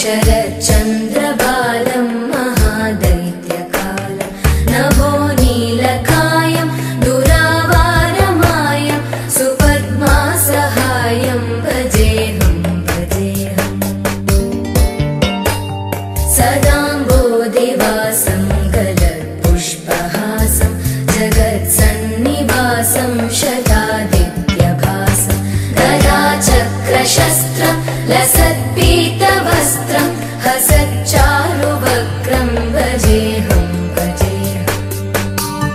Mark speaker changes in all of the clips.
Speaker 1: शरच्चन्द्रबालं महादैत्यकालं नभो नीलकायं दुरावारमायं सुपद्मासहायं भजेऽहं भजेऽहम् सदाम्बोदिवासं गलत्पुष्पहासं जगत्सन्निवासं शतादित्यभासं गदाचक्रशस्त्रं लसत्पीतवस्त्रं हसच्चारुवक्त्रं भजेऽहं भजेऽहम्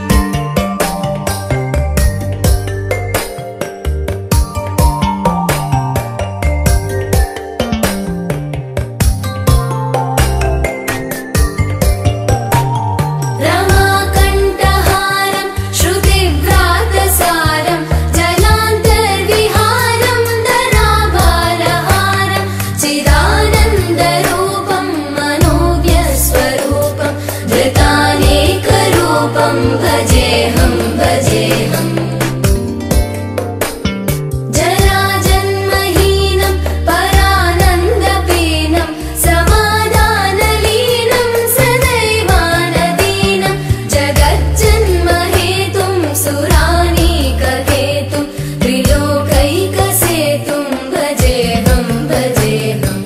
Speaker 1: रमाकण्ठहारं श्रुतिव्रातसारं जलान्तर्विहारं धराभारहारं चिदानन्दरूपं मनोव्यस्वरूपं धृतानेकरूपं भजेऽहं भजेऽहम् जराजन्महीनं परानन्दपीनं समाधानलीनं सदैवानदीनं जगज्जन्महेतुं सुरानीकहेतुं त्रिलोकैकसेतुं भजेऽहं भजेऽहम्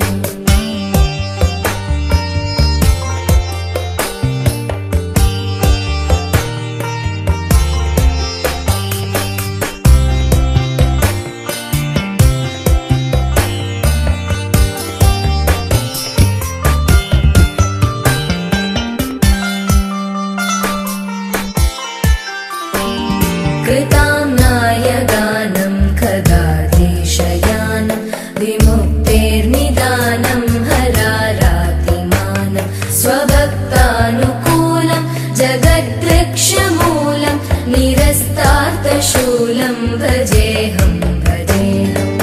Speaker 1: कृताम्नाय गानं खगाधीशयानं विमुक्तेर्निदानं हरारातिमानं स्वभक्तानुकूलं जगद्वृक्षमूलं निरस्तार्थशूलं भजेऽहं भजेऽहम्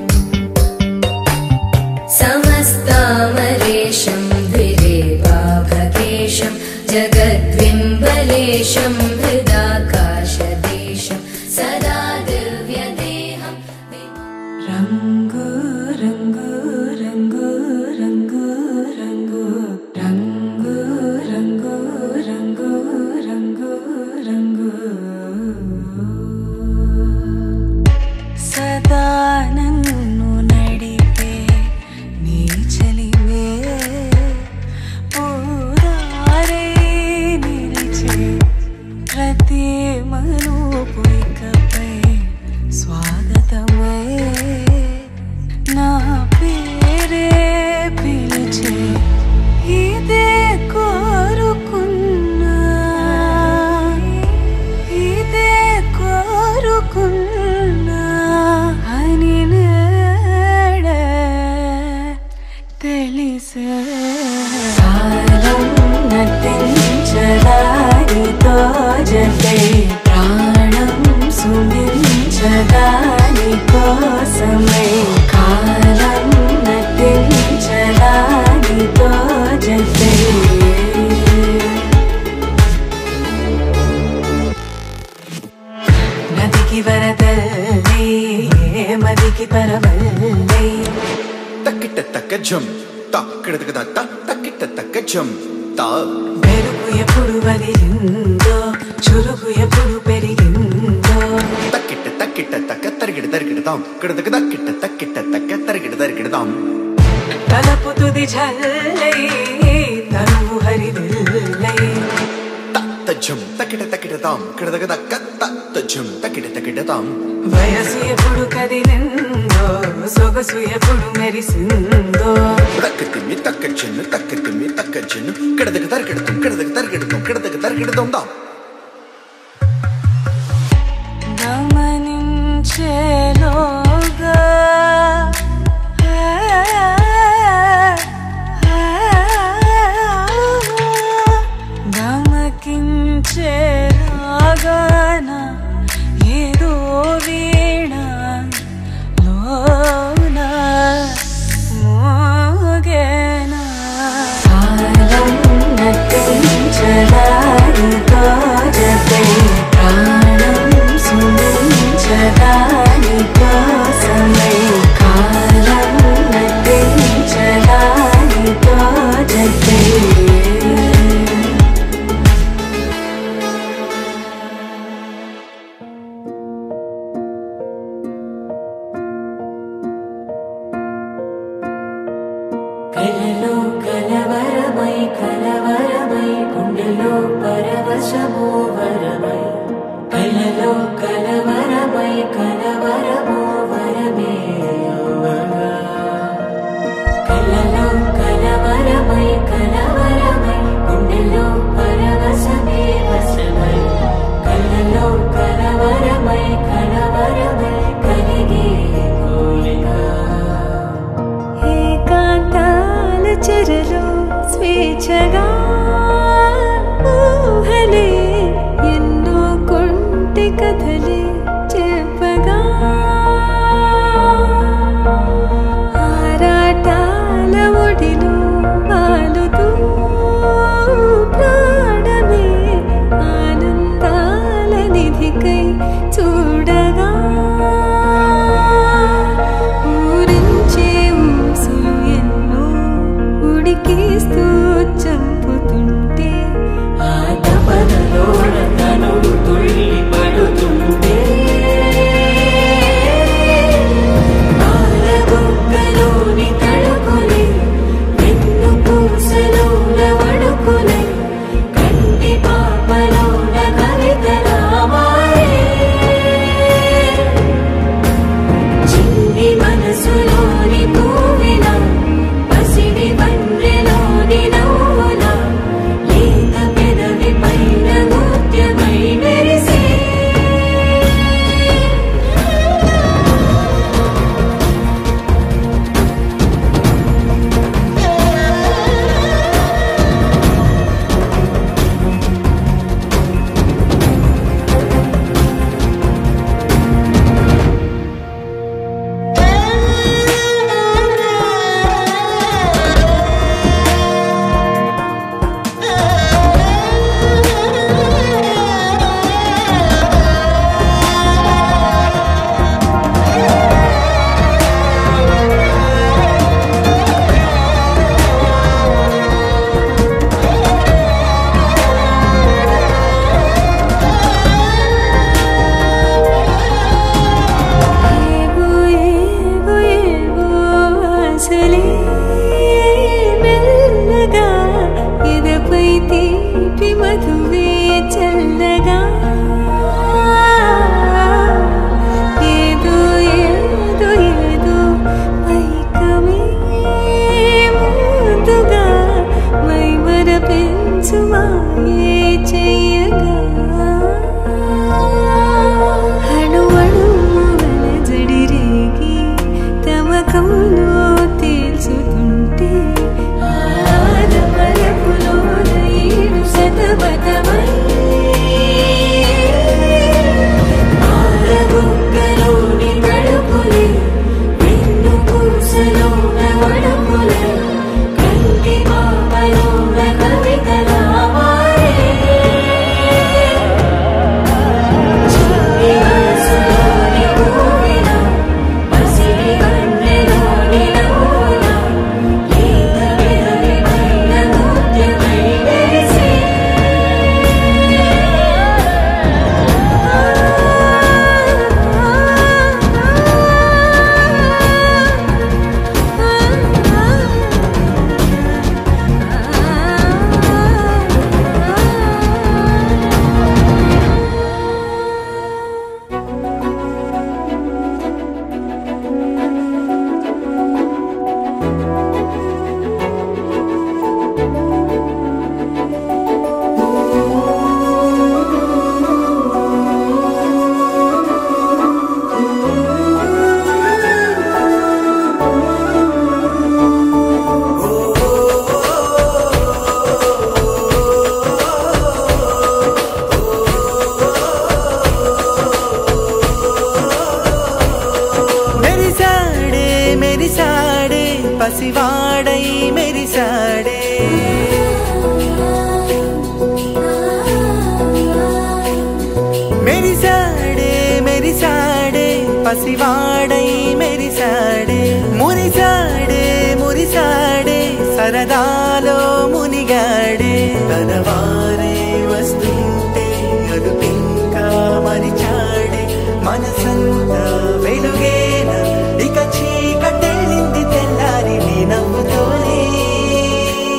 Speaker 1: समस्तामरेशं द्विरेवाभकेशं जगद्विम्बलेशं हृदाकाशदेशं सदा दिव्यदेहं
Speaker 2: రంగు రంగు రంగు రంగు రంగు రంగు రంగు రంగు రంగు రంగు సదా నన్ను నడిపే నీ చలివే పూదారై నిలిచే ప్రతి మనుపు ఇకపై స్వాగతమై నా పేరే పిలిచే ఇదే కోరుకున్నా ఇదే కోరుకున్నా అని నేడే తెలిసే కాలం నటించడానితో జతే ప్రాణం సుమించదాని కోసమై కాలం నటించడానితో జతే నదికి వరదల్లి మదికి పరవల్లి
Speaker 3: తక్కిట తక్క జం తక్కిడతక తత్త తక్కిట తక్క జం తా
Speaker 2: మెరుగు ఎప్పుడు వదిలిందో చురుకు ఎప్పుడు పెరిగిందో
Speaker 3: తక్కిట తక్కిట తక్క తరిగిడ తరిగిడదాం కిడతక తక్కిట తక్కిట తక్క తరిగిడ తరిగిడదాం
Speaker 2: తలపు తుది జల్లై తనువు హరివిల్లై
Speaker 3: తత్త జం తక్కిట తక్కిడదాం కిడతక తక్క తత్త జం తక్కిట తక్కిడదాం
Speaker 2: వయసు ఎప్పుడు కదిలిందో సొగసు ఎప్పుడు మెరిసిందో
Speaker 3: తక్క తిమ్మి తక్క చెన్ను తక్క తిమ్మి తక్క చెన్ను కిడతక తరిగిడతాం కిడతక తరిగిడతాం కిడతక తరిగిడదాం దాం
Speaker 2: గమనించేలోగా గమకించేలాగాన ఏదో వీణ లోన మోగేనా కాలం నటించడానితో జతే ప్రాణం సుమించదాని కోసమై కాలం నటించడానితో కలవరమై కలవరమై గుండెలో పరవశమో వరమై కలలో కలవరమై కలవరమో వరమే యువగా కలలో కలవరమై కలవరమై గుండెలో పరవశమే వశమై కలలో కలవరమై కలవరమై కలిగే కోరిక ఏకాంతాల చెరలో స్వేచ్ఛగా ఊహలే ఎన్నో కొంటె కథలే చెప్పగా ఆరాటాల ఒడిలో వాలుతూ ప్రాణమే ఆనందాల నిధికై చూడగా ఊరించే ఊసులు ఎన్నో ఉడికిస్తూ చంపుతుంటే ఆ తపనలో తనుడు తుళ్ళి పడుతుంటే పాలబుగ్గలోని తడుకులే వెన్ను పూసలోన వడుకులే కంటి పాపలోన కవితలా మారే చిన్ని మనసులోని పూవిన పసిడి బండ్రెలోని నవ్వున లేత పెదవి పైన ముత్యమై మెరిసే ఏవో ఏవో ఏవో ఆశలే మెల్లగా ఎదపై తీపి మధువే చల్లగా ఏదో ఏదో ఏదో పైకమే ముందుగా మైమర పెంచు మాయే చెయ్యగా అణు అణువుల జడిరేగి తమకంలో తేల్చుతుంటే ఆదమరపులోన ఏడు శతమతమై పాలబుగ్గలోని తడుపులే వెన్ను పూసలోన వడుపులే కంటి పాపలోన కవితలా మారే చిన్ని మనసులోని పూవిన పసిడి కన్నెలోని నవ్వున లేత పెదవి పైన ముత్యమై మెరిసే
Speaker 4: మెరిసాడే మెరిసాడే పసివాడై మెరిసాడే మెరిసాడే మెరిసాడే పసివాడై మెరిసాడే మురిసాడే మురిసాడే సరదాలో మునిగాడే తనవారే వస్తుంటే అదుపింకా మరిచాడే మనసంతా వెలుగేన ఇక చీకటెళ్ళింది తెల్లారి నీ నవ్వుతోనే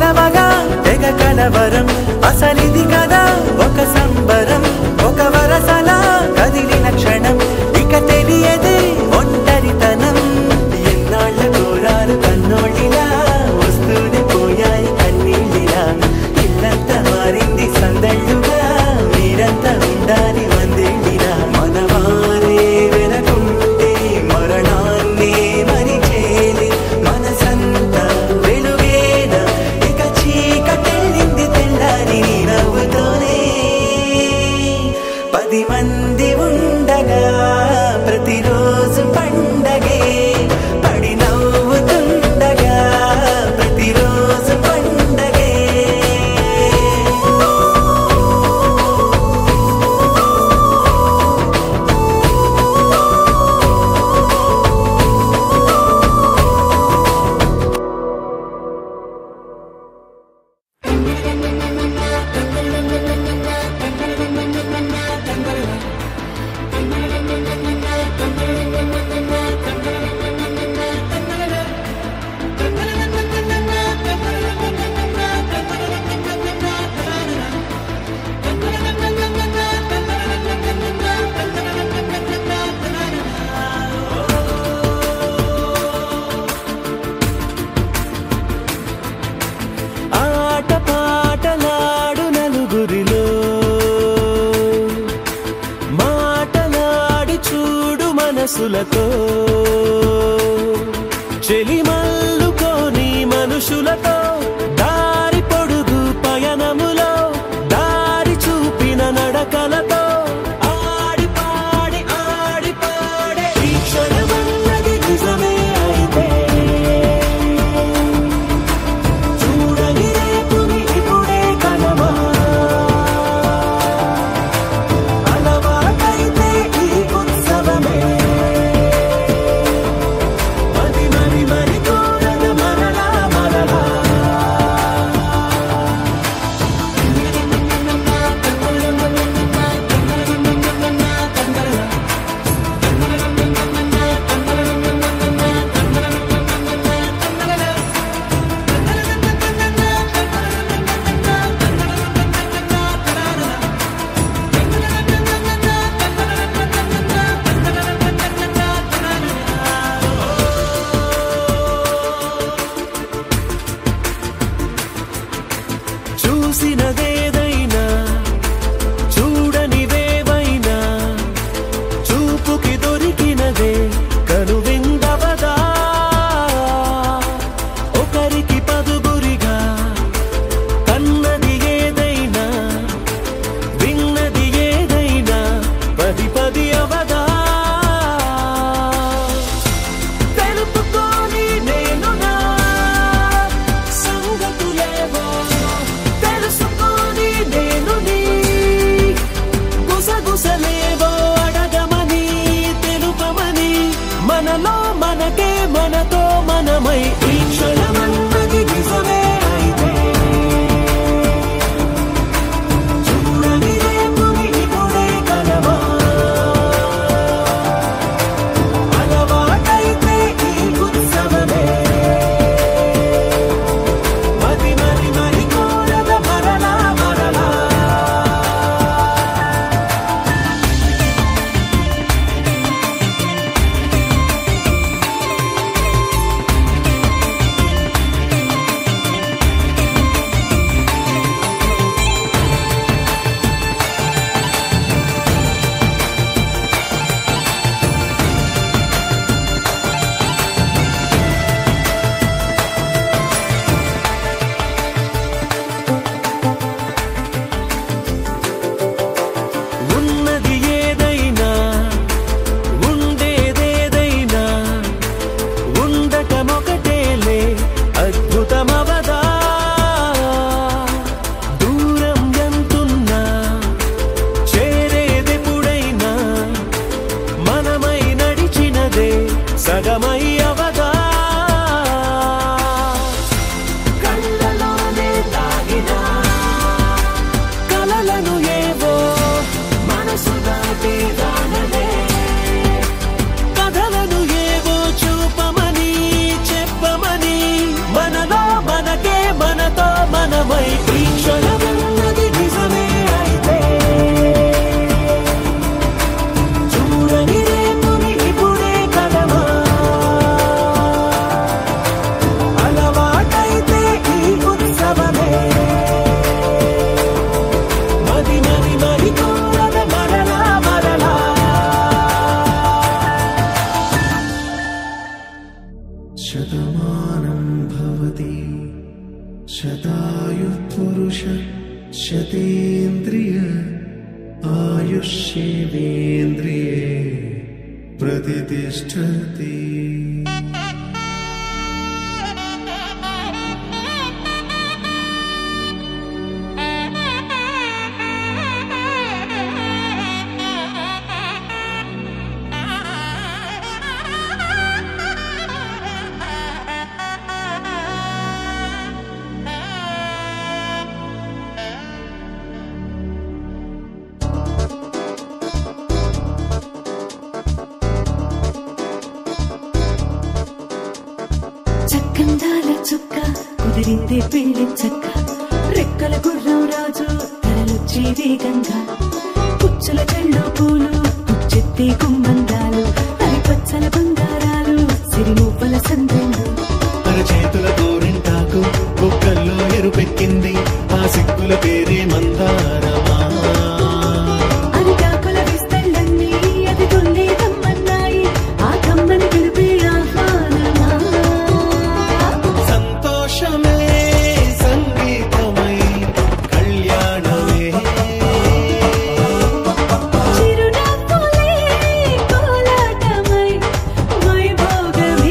Speaker 4: పిలవగా తెగ కలవరం అసలిది కదా ఒక సంబరం ఒక వరసలా కదిలిన క్షణం ఇక తెలియదే ఒంటరితనం ఎన్నాళ్ళ కోరారు కన్నోళ్ళిలా వస్తూనే పోయాయి కన్నీళ్ళిలా ఇల్లంతా మారింది సందళ్ళుగా మీరంతా ఉండాలి వందేళ్ళిలా మనవారే వెనకుంటే మరణాన్ని మరిచేది మనసంతా వెలుగేన ఇక చీకటెళ్ళింది తెల్లారి నీ నవ్వుతోనే పది మంది ఉండగా ప్రతిరోజు పండగే పడి నవ్వుతుండగా ప్రతిరోజు పండగే ఆట పాటలాడు నలుగురిలో మాటలాడి చూడు మనసులతో చెలిమల్లుకోని మనుషులతో దారి పొడుగు పయనములో దారి చూపిన నడకలతో ఆడి పాడి ఆడి పాడే ఈ క్షణమన్నది నిజమే అయితే చూడని రేపుని ఇప్పుడే కలవా అలవాటైతే ఈ ఉత్సవమే మరి మరి మరి కోరద మరలా మరలా చూసినదేదైనా చూడనివేవైనా చూపుకి దొరికినదే కనువిందవదా ఒకరికి పదుగురిగా కన్నది ఏదైనా విన్నది ఏదైనా పది పది అవదా తెలుపుకోని నేను నా సంగతులేవో తెలుసుకోని శతాయు పురుష శతేంద్రియ ఆయుష్యేంద్రియే ప్రతిష్టతి
Speaker 2: చక్కందాల చుక్క కుదిరిందే పెళ్లి చక్క రెక్కల గుర్రం రాజు తరలొచ్చే వేగంగా పుచ్చుల చెళ్ళు పూలు పుచ్చెత్తే కుమ్మందాలు అవి పచ్చల బంగారాలు సిరిమువ్వల సందెండు
Speaker 4: అరచేతుల గోరింటాకు బొక్కల్లో ఎరుపెక్కింది ఆ సిక్కుల పేరే మందారమా
Speaker 2: అరిటాకుల విస్తళ్ళన్నీ అది తొందే తమ్మన్నాయి ఆ కమ్మని పిలిపే ఆహ్వానమా
Speaker 4: సంతోషమే సంగీతమై కళ్యాణమే
Speaker 2: చిరునవ్వులే కోలాటమై వైభోగమే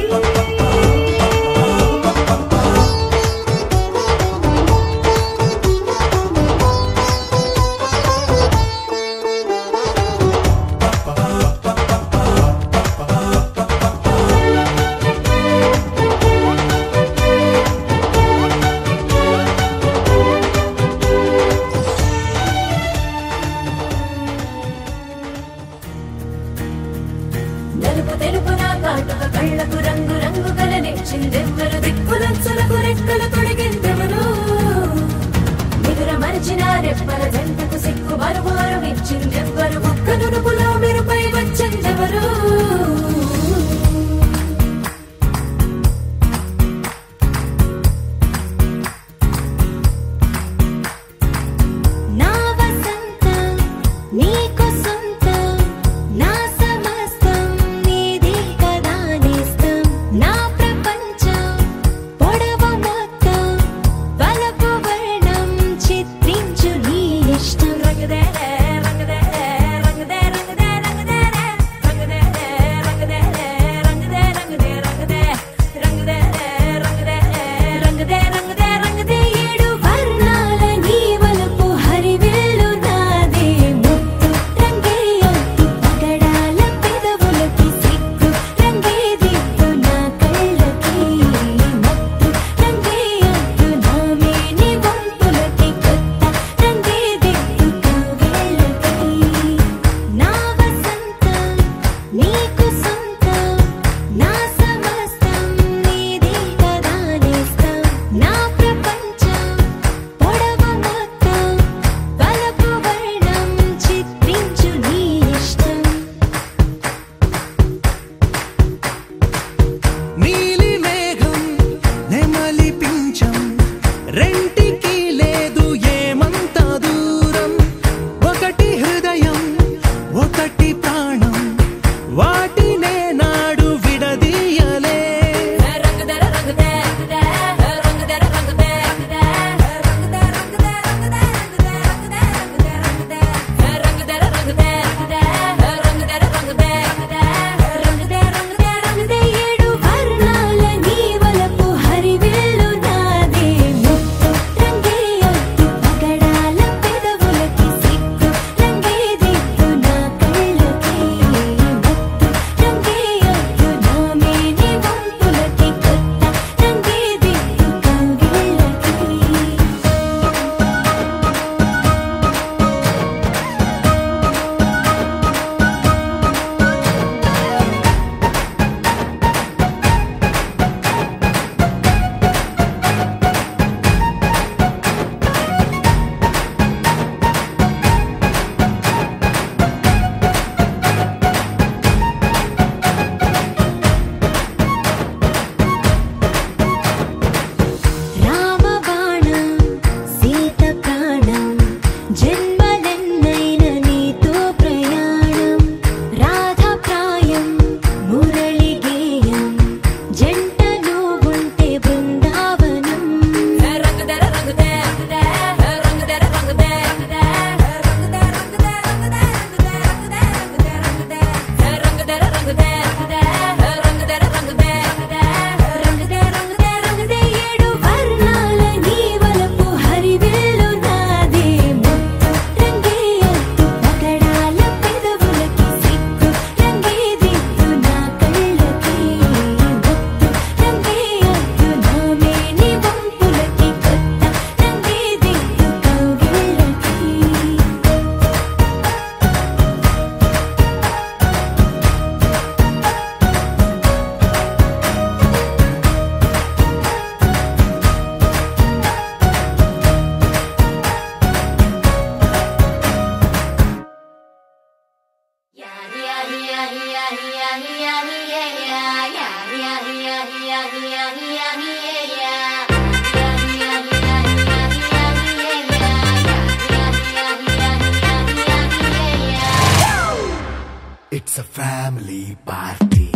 Speaker 4: ఫ్యామిలీ పార్టీ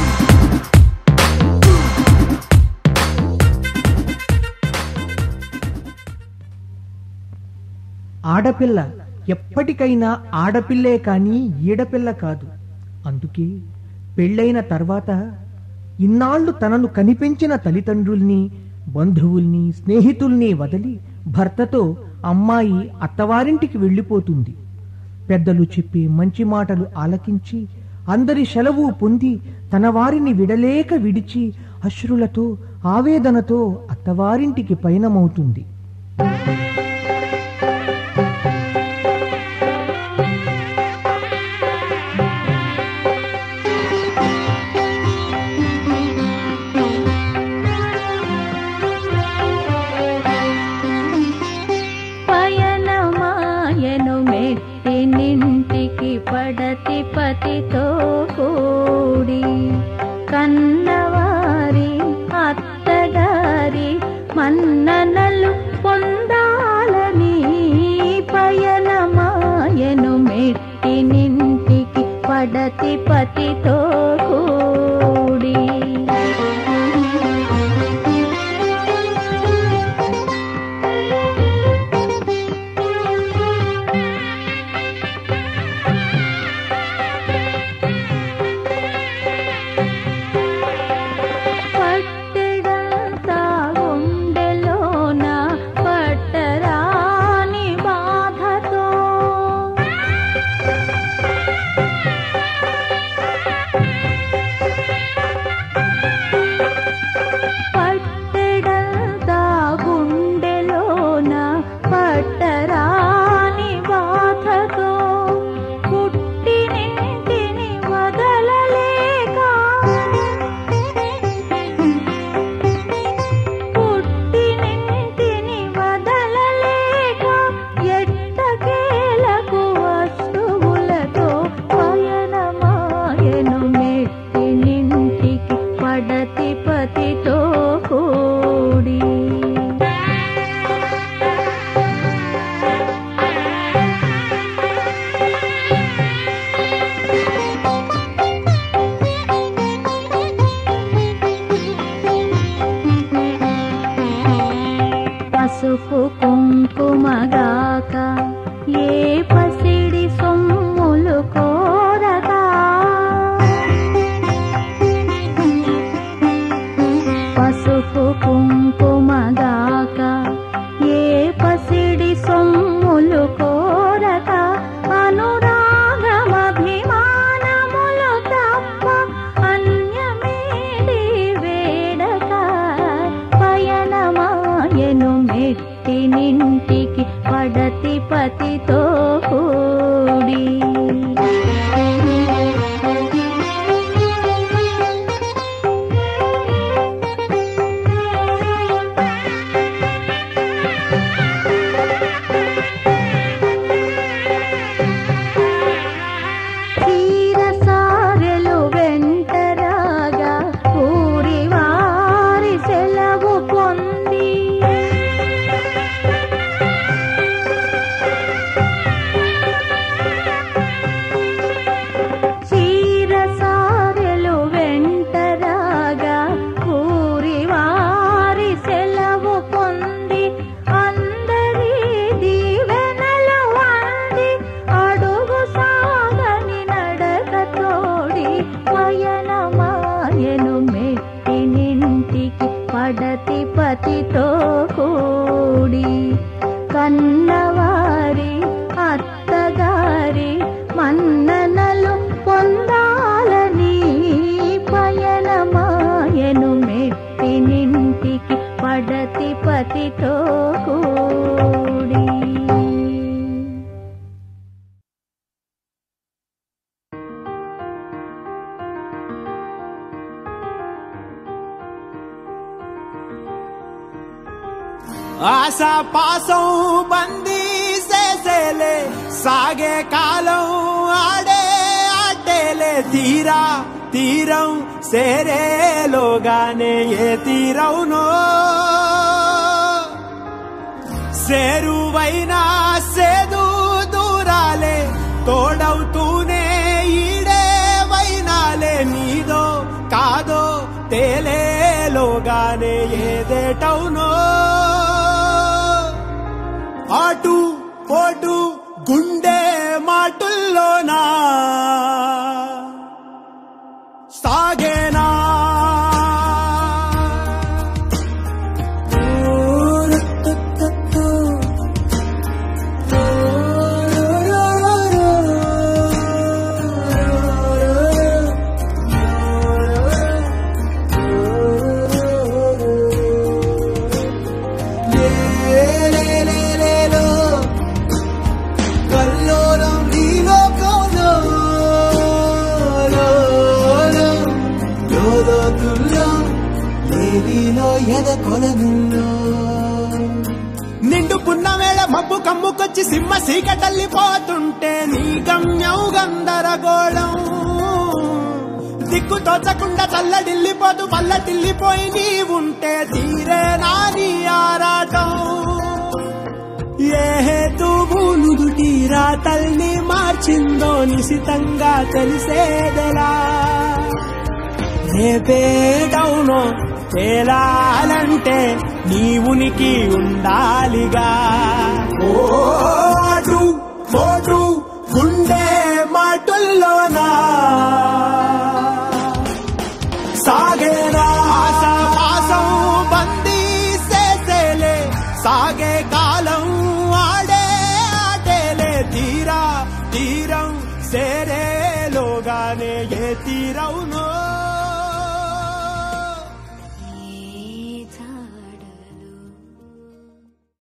Speaker 5: ఆడపిల్ల ఎప్పటికైనా ఆడపిల్లే కానీ ఈడపిల్ల కాదు అందుకే పెళ్ళైన తర్వాత ఇన్నాళ్లు తనను కనిపించిన తల్లిదండ్రుల్ని బంధువుల్ని స్నేహితుల్ని వదిలి భర్తతో అమ్మాయి అత్తవారింటికి వెళ్ళిపోతుంది పెద్దలు చెప్పే మంచి మాటలు ఆలకించి అందరి సెలవు పొంది తన వారిని విడలేక విడిచి అశ్రులతో ఆవేదనతో అత్తవారింటికి పయనమవుతుంది
Speaker 6: పయనమాయను మెట్టి నింటికి పడతి పతితో కూడి కన్నవారి అత్తగారి మన్ననలు పొందాలని పయనమాయను మెట్టి నింటికి పడతి పతితో కూడి పట్టెడంతా గుండెలోన పట్టరాని బాధతో పట్టెడంతా గుండెలోన పట్టరాని బాధతో పుట్టినింటిని వదలలేక పుట్టినింటిని వదలలేక ఎట్టకేలకు వస్తువులతో పయనమాయను మెట్టినింటికి పడతి పతితో కూడి పసుపు కుంకుమగాక ఏ పసిడి సొమ్ములు కోరగా పసుపు కుంకుమగాక ఏ పసిడి సొమ్ములు కోరక అనురాగమభిమానములు తప్ప అన్యమేది వేడక పయనమాయను మెట్టి నింటికి పడతి పతితో కూడి తీరసారెలు వెంటరాగా ఊరి వారి సెలవు పొంది చీరసారెలు వెంటరాగా ఊరి వారి సెలవు పొంది అందరి దీవెనలు అంది అడుగు సాగని నడక తోడి పయనమాయను మెట్టి నింటికి పడతి పతితో కూడి కన్నవారి అత్తగారి మన్ననలు పొందాలని పయనమాయను మెట్టి నింటికి పడతి పతితో కూడి
Speaker 4: ఆశా పాసం బందీ చేసేలే సాగే కాలం ఆడే ఆటేలే తీరా తీరం సేరేలోగానే ఏ తీరవునో సేరువైనా సేదు దూరాలే తోడవుతూనే ఈడే వైనా లోగానే ఏదేటవునో ఆటు పోటు గుండె మాటుల్లోనా సాగేనా లేలేలేలేలో, కల్లోలం ఈ లోకంలో, లో, లో, లోలోతుల్లో, లేలిలో ఎద కొలగుల్లో. నిండు పున్నమేళ మబ్బు కమ్ముకొచ్చి సింహ సీకటల్లిపోతుంటే నీ గమ్యం గందరగోళం దిక్కు తోచకుండా చల్లడిల్లిపోతూ పల్లటిల్లిపోయి నీ ఉంటే తీరే నాని ఆరాటం ఏ హేతువులు దుటి రాతల్ని మార్చిందో నిశితంగా తెలిసేదెలా రేపేటవునో తేలాలంటే నీ ఉనికి ఉండాలిగా ఓ అటు పోటు గుండె మాటుల్లోనా సాగేనా ఆశాపాసం బందీ చేసేలే సాగే కాలం ఆడే ఆటేలే తీరా తీరం సేరేలోగానే ఏ తీరవునో